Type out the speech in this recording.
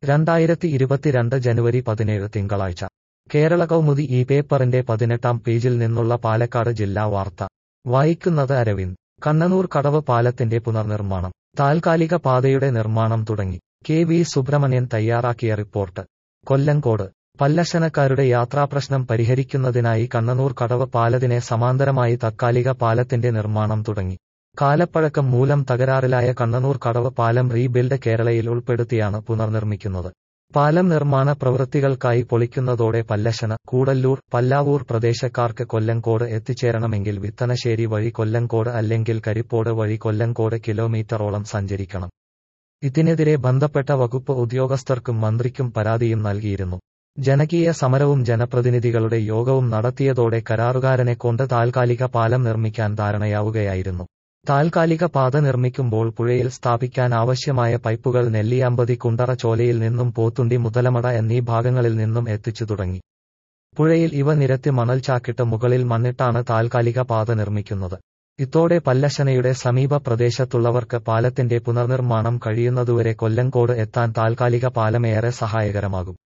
രണ്ടായിരത്തി ഇരുപത്തിരണ്ട് ജനുവരി പതിനേഴ് തിങ്കളാഴ്ച കേരള കൗമുദി ഈ പേപ്പറിന്റെ പതിനെട്ടാം പേജിൽ നിന്നുള്ള പാലക്കാട് ജില്ലാ വാർത്ത വായിക്കുന്നത് അരവിന്ദ് കണ്ണനൂർ കടവ് പാലത്തിന്റെ പുനർനിർമ്മാണം താൽക്കാലിക പാതയുടെ നിർമ്മാണം തുടങ്ങി കെ വി സുബ്രഹ്മണ്യൻ തയ്യാറാക്കിയ റിപ്പോർട്ട് കൊല്ലങ്കോട് പല്ലശനക്കാരുടെ യാത്രാപ്രശ്നം പരിഹരിക്കുന്നതിനായി കണ്ണനൂർ കടവ് പാലത്തിനെ സമാന്തരമായി തത്കാലിക പാലത്തിന്റെ നിർമ്മാണം തുടങ്ങി കാലപ്പഴക്കം മൂലം തകരാറിലായ കണ്ണനൂർ കടവ് പാലം റീബിൽഡ് കേരളയിൽ ഉൾപ്പെടുത്തിയാണ് പുനർനിർമ്മിക്കുന്നത് പാലം നിർമ്മാണ പ്രവൃത്തികൾക്കായി പൊളിക്കുന്നതോടെ പല്ലശന കൂടല്ലൂർ പല്ലാവൂർ പ്രദേശക്കാർക്ക് കൊല്ലങ്കോട് എത്തിച്ചേരണമെങ്കിൽ വിത്തനശ്ശേരി വഴി കൊല്ലങ്കോട് അല്ലെങ്കിൽ കരിപ്പോട് വഴി കൊല്ലങ്കോട് കിലോമീറ്ററോളം സഞ്ചരിക്കണം ഇതിനെതിരെ ബന്ധപ്പെട്ട വകുപ്പ് ഉദ്യോഗസ്ഥർക്കും മന്ത്രിക്കും പരാതിയും നൽകിയിരുന്നു ജനകീയ സമരവും ജനപ്രതിനിധികളുടെ യോഗവും നടത്തിയതോടെ കരാറുകാരനെ കൊണ്ട് താൽക്കാലിക പാലം നിർമ്മിക്കാൻ ധാരണയാവുകയായിരുന്നു താൽക്കാലിക പാത നിർമ്മിക്കുമ്പോൾ പുഴയിൽ സ്ഥാപിക്കാൻ ആവശ്യമായ പൈപ്പുകൾ നെല്ലിയാമ്പതി കുണ്ടറ ചോലയിൽ നിന്നും പോത്തുണ്ടി മുതലമട എന്നീ ഭാഗങ്ങളിൽ നിന്നും എത്തിച്ചു തുടങ്ങി പുഴയിൽ ഇവ നിരത്തി മണൽ ചാക്കിട്ട് മുകളിൽ മണ്ണിട്ടാണ് താൽക്കാലിക പാത നിർമ്മിക്കുന്നത് ഇതോടെ പല്ലശനയുടെ സമീപ പ്രദേശത്തുള്ളവർക്ക് പാലത്തിന്റെ പുനർനിർമ്മാണം കഴിയുന്നതുവരെ കൊല്ലങ്കോട് എത്താൻ താൽക്കാലിക പാലമേറെ സഹായകരമാകും